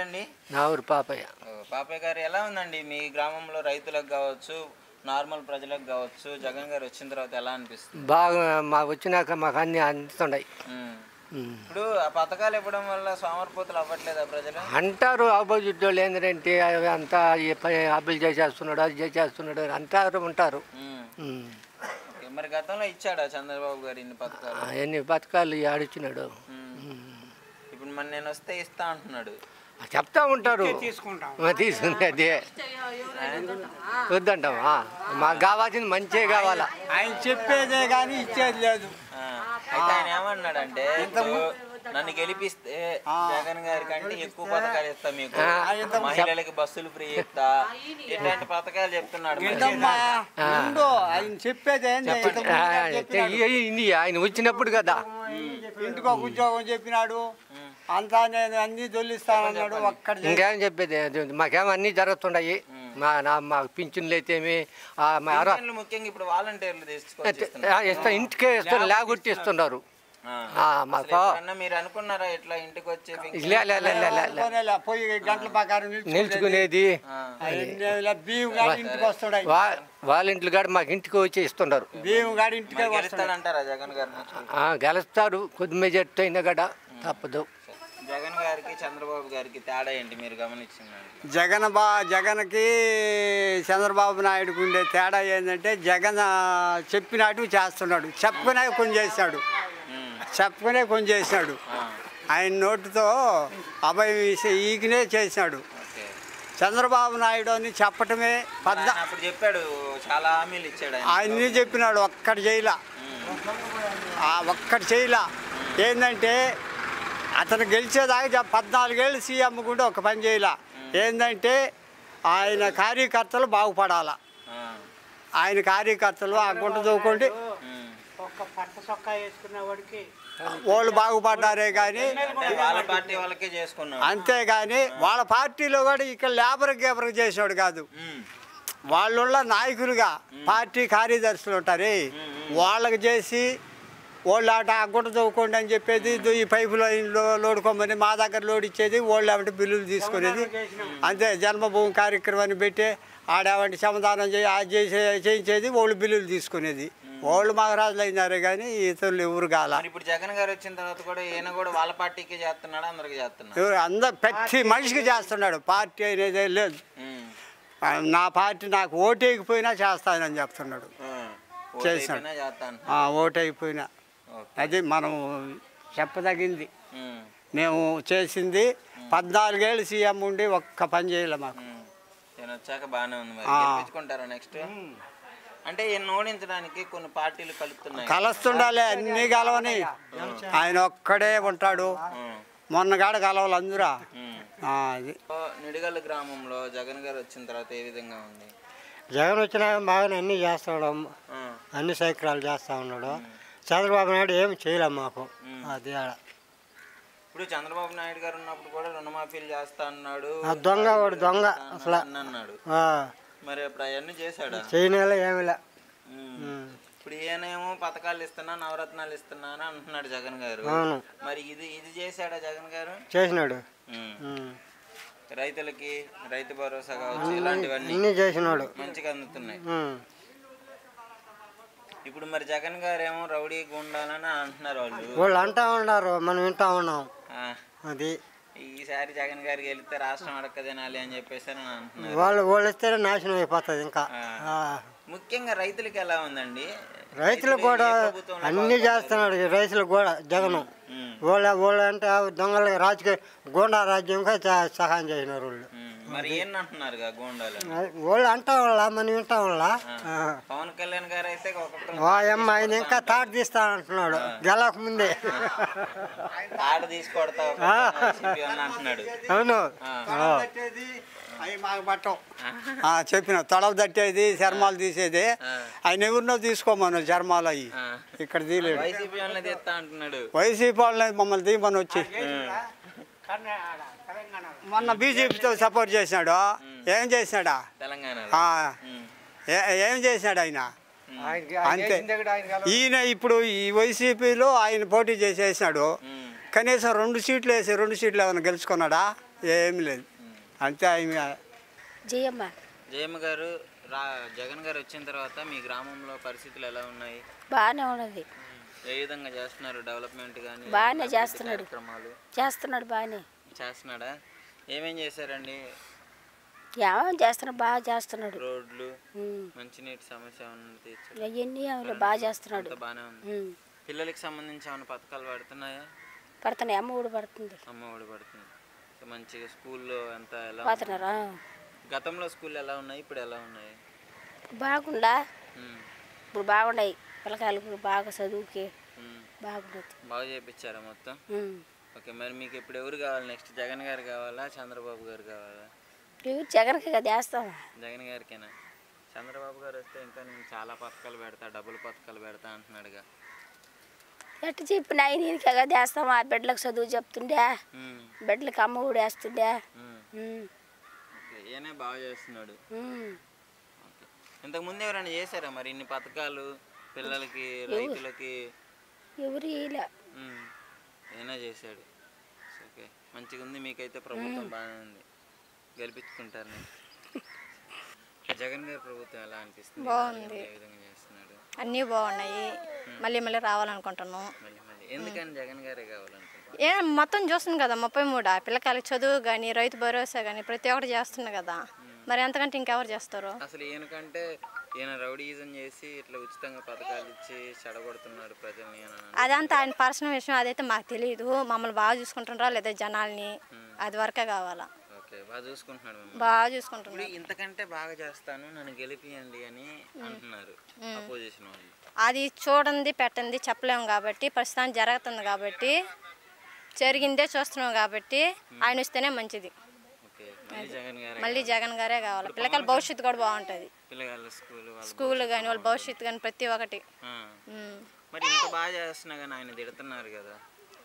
పేరండి నా ఊరు పాపయ్య ఓ, పాపయ్య గారు ఎలా ఉందండి మీ గ్రామంలో రైతులకు కావచ్చు నార్మల్ ప్రజలకు కావచ్చు జగన్ గారు వచ్చిన తర్వాత ఎలా అనిపిస్తుంది బాగా మాకు వచ్చినాక మాకు అన్ని అందుతున్నాయి ఉమ్. ఉమ్. ఇప్పుడు ఆ పథకాలు ఇవ్వడం వల్ల సోమరిపోతులు అవ్వట్లేదా ప్రజలు అంటారు ఆపోజిట్ వాళ్ళు ఏంటంటే అవి అంతా ఈ పై అబ్బులు చేసేస్తున్నాడు అది చేసేస్తున్నాడు అని అంటారు ఉంటారు ఉమ్. ఉమ్. ఓకే, మరి గతంలో ఇచ్చాడా చంద్రబాబు గారు ఇన్ని పథకాలు ఎన్ని పథకాలు ఆడిచ్చినాడు ఉమ్. ఇప్పుడు మరి నేను వస్తే ఇస్తా అంటున్నాడు చెప్తా ఉంటారు ఆ, తీసుకునేది వద్దంటామా మాకు కావాల్సింది మంచిగా కావాలా ఆయన చెప్పేదే కానీ ఇచ్చేది లేదు ఆ, అయితే ఆయన ఏమన్నాడంటే ఇప్పుడు నన్ను గెలిపిస్తే జగన్ గారి కంటే ఎక్కువ పథకాలు ఇస్తా మీకు మహిళలకి బస్సులు ఫ్రీ ఇస్తా ఇట్లాంటి పథకాలు చెప్తున్నాడు మరి. ఏంటమ్మా ఉండు ఆయన చెప్పేది ఏంది? ఇంతకు ముందు ఆ, చెప్పినాడు. ఈ- ఇది ఆయన వచ్చినప్పుడు కదా ఇంటికి ఒక ఉద్యోగం చెప్పినాడు అంతా నేను అన్ని దొల్లిస్తానన్నాడు ఒక్కడ ఇంకేం చెప్పేది అది మాకేమో అన్నీ జరుగుతున్నాయి మా నా మాకు పింఛన్లు అయితేమి ఆ, మా అర- పింఛన్లు ముఖ్యంగా ఇప్పుడు వాలంటీర్లు తీసుకొచ్చి ఇస్తున్నారు. ఆ, ఇస్తా ఇంటికే ఇస్తున్నారు లేకొట్టి ఇస్తున్నారు ఆ. ఆ, అసలు మాకు ఎప్పుడన్నా మీరు అనుకున్నారా ఇట్లా ఇంటికి వచ్చి పింఛన్ లే లే లే లే లే లే. పోనేలే, పోయి గంటల ప్రకారం నిల్చుకునేది. నిల్చుకునేది ఆ. ఆయన బియ్యం గాడి ఇంటికి వస్తాడు వా వాళ్ళ ఇంట్లో కాడ మాకు ఇంటికి వచ్చి ఇస్తున్నారు బియ్యం గాడి ఇంటికే మరి వస్తాడు గెలుస్తాడంటారా జగన్ గారు next? ఆ, గెలుస్తారు కొద్ది మెజార్టీ అయినా కూడా తప్పదు జగన్ గారికి చంద్రబాబు గారికి తేడా ఏంటి మీరు గమనించిందండి జగన్ బా జగన్కి చంద్రబాబు నాయుడుకి ఉండే తేడా ఏంటంటే జగన్ ఆ, చెప్పినట్టు చేస్తున్నాడు చెప్పుకునే కొన్ని చేశాడు చెప్పుకునే కొన్ని చేశాడు ఆయన నోటితో అభయం ఇసి- ఈకినే చేశాడు ఓకే చంద్రబాబు నాయుడు అని చెప్పటమే పెద్ద ఆయన అప్పుడు చెప్పాడు చాలా హామీలు ఇచ్చాడు ఆయన ఆయన్ని చెప్పినాడు ఒక్కటి చేయలా ఆ ఒక్కటి చేయలా ఏంటంటే అతను గెలిచేదాకా చెప్- పద్నాలుగేళ్ళు సీఎం కూడా ఒక పని చేయలా ఏంటంటే ఆయన కార్యకర్తలు బాగుపడాలా ఆ. ఆయన కార్యకర్తలు ఆ గుంట దూకుండి ఉమ్. వాళ్ళు బాగుపడ్డారే కానీ అంటే వాళ్ళ పార్టీ వాళ్ళకే చేసుకున్నాడు అంతేగాని వాళ్ళ పార్టీలో కూడా ఇక్కడ లేబర్ గేబర్ చేసినాడు కాదు ఉమ్. వాళ్ళున్న నాయకులుగా పార్టీ కార్యదర్శులు ఉంటారే వాళ్ళకి చేసి వాళ్ళు అట ఆ గుంట చదువుకోండి అని చెప్పేది ఇదో ఈ పైపు లైన్లో లోడుకోమని మా దగ్గర లోడ్ ఇచ్చేది వాళ్ళు ఏమంటే బిల్లులు తీసుకునేది అంతే జన్మభూమి కార్యక్రమాన్ని పెట్టి ఆడేవంటి సమాధానం చేయి అది చేసే చేయించేది వాళ్ళు బిల్లులు తీసుకునేది వాళ్ళు మహారాజులు అయినారే కానీ ఇతరులు ఎవరు కాల మరి ఇప్పుడు జగన్ గారు వచ్చిన తర్వాత కూడా ఈయన కూడా వాళ్ళ పార్టీకే చేస్తున్నాడు అందరికి చేస్తున్నాడు ఎవరు అందరు ప్రతి మనిషికి చేస్తున్నాడు పార్టీ అనేది లేదు ఉమ్. ఆ, నా పార్టీ నాకు ఓటేయకపోయినా చేస్తానని చెప్తున్నాడు ఉమ్. ఓటు చేశాడు. అయిపోయినా చేస్తాను ఆ, ఓటైపోయినా ఓకే. అది మనం చెప్పదగింది ఉమ్. మేము చేసింది పద్నాలుగేళ్ళు సీఎం ఉండి ఒక్క పని చేయలే మాకు ఉమ్. ఈయన వచ్చాక బాగానే ఉంది మరి ఆ. గెలిపించుకుంటారా నెక్స్ట్ అంటే ఈయన ఓడించడానికి కొన్ని పార్టీలు కలుపుతున్నాయి కలుస్తుండాలి అన్నీ కలవని ఆయన ఒక్కడే ఉంటాడు ఉమ్. మొన్నగాడ కలవాలి అందురా ఉమ్. ఆ, అది ఓ, నిడిగల్ గ్రామంలో జగన్ గారు వచ్చిన తర్వాత ఏ విధంగా ఉంది జగన్ వచ్చినాక బాగానే అన్నీ చేస్తాడు ఆ. అన్ని సైక్రాలు చేస్తా ఉన్నాడు చంద్రబాబు నాయుడు ఏమి చేయలేం మాకు మ్మ్. అది ఆడ ఇప్పుడు చంద్రబాబు నాయుడు గారు ఉన్నప్పుడు కూడా రుణమాఫీలు చేస్తా అన్నాడు ఆ దొంగ వాడు దొంగ అసలు అని అన్నాడు ఆ, మరి ఇప్పుడు అవన్నీ చేశాడా చేయనేలా ఏమిలే ఉమ్. ఇప్పుడు ఈయనేమో పథకాలు ఇస్తున్నా నవరత్నాలు ఇస్తున్నా అని అంటున్నాడు జగన్ గారు అవును మరి ఇది ఇది చేశాడా జగన్ గారు చేసినాడు ఉమ్. మ్మ్. రైతులకి రైతు భరోసా కావచ్చు ఇలాంటివన్నీ అన్నీ చేసినాడు మంచిగా అందుతున్నాయి మ్మ్. ఇప్పుడు మరి జగన్ గారు ఏమో రౌడీ గుండాలని అంటున్నారు వాళ్ళు వాళ్ళు అంటా ఉన్నారు మనం వింటా ఉన్నాం ఆ, అది ఈసారి జగన్ గారికి వెళ్తే రాష్ట్రం అడక్క తినాలి అని చెప్పేసి అని అంటున్నారు వాళ్ళు వాళ్ళు ఇస్తేనే నాశనం అయిపోతుంది ఇంకా ఆ. ఆ. ముఖ్యంగా రైతులకి ఎలా ఉందండి రైతులు కూడా ఏ ప్రభుత్వంలో అన్నీ బాగుపడతారు? చేస్తున్నాడు ఈ రైతులకు కూడా జగను ఉమ్, వాళ్ళ వాళ్ళు అంటే ఆ దొంగల రాజకీయ గోండా రాజ్యంగా చ- సహాయం చేసినారు వాళ్ళు ఉమ్. మరి ఏంటంటున్నారు గోండాలు అది వాళ్ళు అంటా వాళ్ళ మనం వింటా వాళ్ళ పవన్ కళ్యాణ్ గారు అయితే ఒక్కొక్కరు వాయమ్మ ఆయన ఇంకా తాట తీస్తా అంటున్నాడు గెలక ముందే తాడు తీసుకొడతా అంటున్నాడు అవును ఆ. అవి మాకు పట్టం ఆ, చెప్పిన తొడవ తట్టేది చర్మాలు తీసేది ఆయన ఎవరినో తీసుకోమను చర్మాలు అవి ఆ. ఇక్కడ తీయలేడు వైసీపీ వాళ్ళని తెస్తా అంటున్నాడు వైసీపీ వాళ్ళని మమ్మల్ని తీయమని వచ్చి మొన్న బీజేపీతో సపోర్ట్ చేసినాడు ఏం చేసినాడా తెలంగాణలో ఆ, ఉమ్, ఏ- ఏం చేసినాడు ఆయన ఆయనకి ఆయన అంతే చేసిందే కూడా ఆయన గెలవ- ఈయన ఇప్పుడు ఈ వైసీపీలో ఆయన పోటీ చేసేసినాడు ఉమ్, కనీసం రెండు సీట్లు వేసి రెండు సీట్లు ఏమైనా గెలుచుకున్నాడా ఏం లేదు అంతే ఆయన జయమ్మ జయమ్మ గారు రా జగన్ గారు వచ్చిన తర్వాత మీ గ్రామంలో పరిస్థితులు ఎలా ఉన్నాయి బాగానే ఉన్నది ఏ విధంగా చేస్తున్నారు డెవలప్మెంట్ కానీ బాగానే చేస్తున్నాడు. కార్యక్రమాలు చేస్తున్నాడు బాగానే చేస్తున్నాడా ఏమేం చేశారండి ఏమేమి చేస్తున్నాడు బాగా చేస్తున్నాడు రోడ్లు ఉమ్. మంచినీటి సమస్య ఏమన్నా తీర్చారు అవన్నీ ఏమైనా బాగా చేస్తున్నాడు అంతా బాగానే ఉంది ఉమ్. పిల్లలకి సంబంధించి ఏమైనా పథకాలు పడుతున్నాయా పడుతున్నాయి అమ్మ కూడా పడుతుంది అమ్మ ఒడి పడుతుంది సో మంచిగా స్కూల్లో అంతా ఎలా పోతున్నారా గతంలో స్కూల్ ఎలా ఉన్నాయి ఇప్పుడు ఎలా ఉన్నాయి బాగుండా ఉమ్, ఇప్పుడు బాగున్నాయి పిల్లకాయలకు బాగా చదువుకి ఉమ్. బాగుండదు బాగా చేయించారా మొత్తం ఉమ్. ఓకే మరి మీకు ఇప్పుడు ఎవరు కావాలి నెక్స్ట్ జగన్ గారు కావాలా చంద్రబాబు గారు కావాలా ఇవి జగన్కి కదా వేస్తాం జగన్ గారికేనా చంద్రబాబు గారు వస్తే ఇంకా నేను చాలా పథకాలు పెడతా డబ్బులు పథకాలు పెడతా అంటున్నాడుగా ఎట్టు చెప్పిన ఆయన ఈయనకి కదా వేస్తాం ఆ బిడ్డలకు చదువు చెప్తుండే ఉమ్, బిడ్డలకు అమ్మ కూడా వేస్తుండే ఉమ్. ఉమ్. ఓకే ఈయనే బాగా చేస్తున్నాడు ఉమ్. ఓకే ఇంతకుముందు ఎవరైనా చేశారా మరి ఇన్ని పథకాలు పిల్లలకి రైతులకి ఎవరు ఇలా ఉమ్, ఈయనే చేశాడు ఓకే మంచిగా ఉంది మీకైతే ప్రభుత్వం బాగానే ఉంది గెలిపించుకుంటారు నేను. జగన్ గారి ప్రభుత్వం ఎలా అనిపిస్తుంది బాగుంది. ఏ విధంగా చేస్తున్నాడు అన్నీ బాగున్నాయి మళ్ళీ మళ్ళీ రావాలనుకుంటున్నాం మళ్ళీ మళ్ళీ ఎందుకని జగన్ గారే కావాలనుకుంటున్నాను ఏ మొత్తం చూస్తుంది కదా ముప్పై మూడు ఆ పిల్లకాయలకి చదువు కానీ రైతు భరోసా కానీ ప్రతి ఒక్కటి చేస్తుంది కదా మరి ఎంతకంటే ఇంకెవరు చేస్తారు అసలు ఈయనకంటే ఈయన రౌడీజం చేసి ఇట్లా ఉచితంగా పథకాలు ఇచ్చి చెడగొడుతున్నాడు ప్రజల్ని అని అన్నాడు. అదంతా ఆయన పర్సనల్ విషయం అదైతే మాకు తెలియదు మమ్మల్ని బాగా చూసుకుంటున్నారా లేదా జనాల్ని అది వరకే కావాలా ఓకే బాగా చూసుకుంటున్నాడు మిమ్మల్ని. బాగా ఇప్పుడు చూసుకుంటున్నారు ఇంతకంటే బాగా చేస్తాను నన్ను గెలిపియండి అని అంటున్నారు అపోజిషన్ వాళ్ళు అది చూడండి పెట్టండి చెప్పలేము కాబట్టి ప్రస్తుతానికి జరుగుతుంది కాబట్టి జరిగిందే చూస్తున్నాం కాబట్టి ఆయన వస్తేనే మంచిది ఓకే మళ్ళీ జగన్ గారే మళ్ళీ జగన్ గారే కావాలి పిల్లకాయల భవిష్యత్తు కూడా బాగుంటుంది పిల్లగాళ్ళ స్కూల్ వాళ్ళ స్కూల్ కానీ వాళ్ళ భవిష్యత్తు కానీ ప్రతి ఒక్కటి ఆ. ఉమ్. మరి ఇంత బాగా చేస్తున్నా కానీ ఆయన తిడుతున్నారు కదా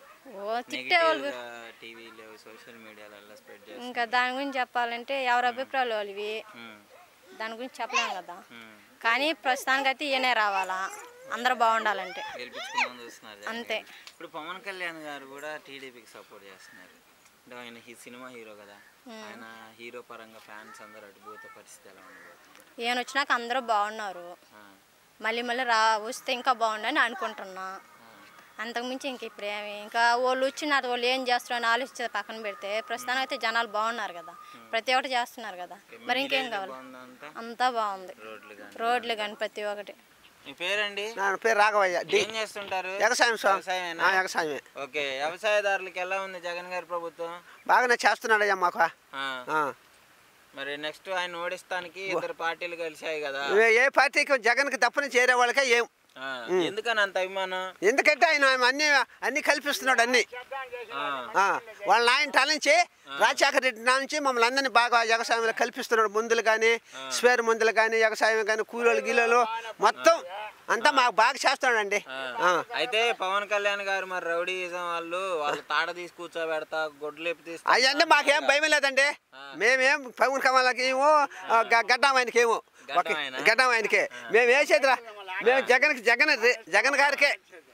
ఓ తిట్టే వాళ్ళు నెగిటివ్గా టీవీలో సోషల్ మీడియాలో స్ప్రెడ్ చేస్తారు ఇంకా దాని గురించి చెప్పాలంటే ఎవరి అభిప్రాయాలు వాళ్ళవి ఉమ్, దాని గురించి చెప్పలేం కదా ఉమ్. కానీ ప్రస్తుతానికైతే ఈయనే రావాలా అందరూ బాగుండాలంటే గెలిపించుకుందాం చూస్తున్నారు జగన్ అంతే. గారిని. ఇప్పుడు పవన్ కళ్యాణ్ గారు కూడా టీడీపీకి సపోర్ట్ చేస్తున్నారు అంటే ఆయన హీ సినిమా హీరో కదా ఆయన హీరో పరంగా ఫ్యాన్స్ అందరూ అటుపోతే పరిస్థితి ఎలా ఉండబోతుంది ఈయన వచ్చినాక అందరూ బాగున్నారు ఆ, మళ్ళీ మళ్ళీ రా వస్తే ఇంకా బాగుండని అనుకుంటున్నా అంతకుమించి ఇంక ఇప్పుడు ఏమి ఇంకా వాళ్ళు వచ్చినారు వాళ్ళు ఏం చేస్తారో అని ఆలోచించే పక్కన పెడితే ప్రస్తుతానికి అయితే జనాలు బాగున్నారు కదా ప్రతి ఒక్కటి చేస్తున్నారు కదా మరి ఇంకేం కావాలి బాగుందా అంతా అంతా బాగుంది రోడ్లు కానీ రోడ్లు కానీ ప్రతి ఒక్కటి మీ పేరండి నా పేరు రాఘవయ్య డి ఏం చేస్తుంటారు వ్యవసాయం స్వామి వ్యవసాయమేనా? ఆ, వ్యవసాయమే ఓకే వ్యవసాయదారులకి ఎలా ఉంది జగన్ గారి ప్రభుత్వం బాగానే చేస్తున్నాడయ్యా మాకు ఆ, ఆ. మరి నెక్స్ట్ ఆయన ఓడిస్తానికి ఇద్దరు పార్టీలు కలిశాయి కదా ఏ- ఏ పార్టీకి జగన్కి తప్పని చేరే వాళ్ళకే ఏం ఆ, ఎందుకని అంత అభిమానం ఎందుకంటే ఆయన అన్ని అన్ని కల్పిస్తున్నాడు అన్ని ఆ, ఆ, వాళ్ళ నాయన టాలించి రాజశేఖర రెడ్డి నా నుంచి మమ్మల్ని అందరినీ బాగా వ్యవసాయంలో కల్పిస్తున్నాడు మందులు కానీ స్పేర్ మందులు కానీ వ్యవసాయం కానీ కూలీలు గీలలు మొత్తం అంతా మాకు బాగా చేస్తున్నాడండి ఆ. అయితే పవన్ కళ్యాణ్ గారు మరి రౌడీయిజం వాళ్ళు వాళ్ళు తాడ తీసి కూర్చోబెడతా గొడ్లు ఎప్పి తీస్తా అవన్నీ మాకేం భయం లేదండి మేమేం పవన్ కమలకి ఏమో గడ్డం ఆయనకి ఏమో గడ్డం ఆయనా? గడ్డం ఆయనకే మేము వేసేదిరా మేము జగన్కి జగన్ జగన్ గారికే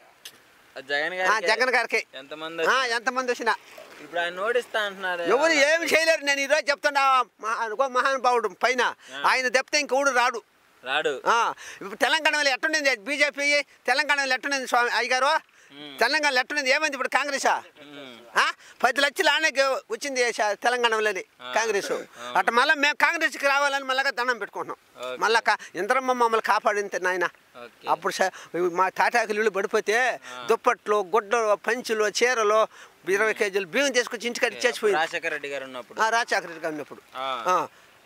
జగన్ ఆ, గారు జగన్ గారికి ఎంతమంది ఆ, ఎంతమంది వచ్చినా ఇప్పుడు ఆయన ఓడిస్తా అంటున్నారు ఎవరు ఏమి చేయలేరు నేను ఈరోజు చెప్తున్నా మహా- అనుకో మహానుభావుడు పైన ఆయన తప్పితే ఇంకొకడు రాడు రాడు ఆ, ఇప్పుడు తెలంగాణలో ఎట్టుండింది బీజేపీ తెలంగాణలో ఎట్టుండింది స్వామి అయ్యగారు తెలంగాణలో ఎట్టుండింది ఏమైంది ఇప్పుడు కాంగ్రెసా ఉమ్. ఆ? పది లక్షలు ఆనే వచ్చింది శా- తెలంగాణలోని కాంగ్రెస్ అట్లా మళ్ళీ మేము కాంగ్రెస్కి రావాలని మళ్ళీ దండం పెట్టుకుంటున్నాం ఓకే. మళ్ళా కా- ఇంద్రమ్మ మమ్మల్ని కాపాడింది నాయన ఓకే అప్పుడు స- మా తాటాకులు ఇల్లు పడిపోతే దుప్పట్లు గుడ్డలు పంచులు చీరలు ఇరవై కేజీలు బియ్యం తీసుకొచ్చి ఇంటికాడ చేసిపోయింది రాజశేఖర రెడ్డి గారు ఉన్నప్పుడు ఆ రాజశేఖర రెడ్డి గారు ఉన్నప్పుడు ఆ. ఆ.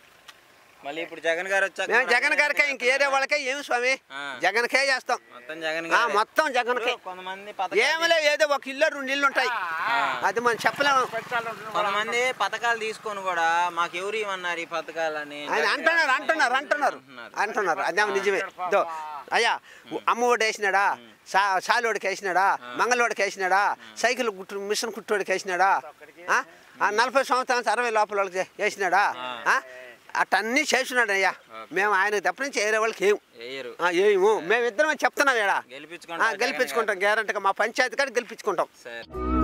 మళ్ళీ ఇప్పుడు జగన్ గారు వచ్చాక మేము మరి జగన్ గారికే ఇంక ఏరే వాళ్ళకే ఏమి స్వామి ఆ. జగన్కే చేస్తాం మొత్తం జగన్ ఆ, గారే. మొత్తం జగన్కే ఇప్పుడు కొంతమంది పథకాలు ఏమలే ఏదో ఒక ఇల్లు రెండు ఇల్లు ఉంటాయి అది మనం చెప్పలేము కొంతమంది పథకాలు తీసుకొని కూడా మాకు ఎవరు ఇవ్వన్నారు ఈ పథకాలని ఆయన అంటున్నారు అంటున్నారు అంటున్నారు అంటున్నారు అదేమో నిజమే దో అయ్యా అమ్మఒడి వేసినాడా సా సాలోడికి వేసినాడా మంగళవాడికి వేసినాడా సైకిల్ కుట్టు మిషన్ కుట్టోడికి వేసినాడా ఆ? ఆ నలభై సంవత్సరాల నుంచి అరవై లోపల వాళ్ళకి వేసినాడా ఆ? అట్టన్నీ చేస్తున్నాడు అయ్యా మేము ఆయన తప్ప నుంచి వేరే వాళ్ళకి ఏం వేయరు ఆ, ఏమో మేమిద్దరం చెప్తున్నాం ఇక్కడ గెలిపించుకుంటాం గెలిపించుకుంటాం గ్యారంటీగా మా పంచాయతీ కాడ గెలిపించుకుంటాం సరే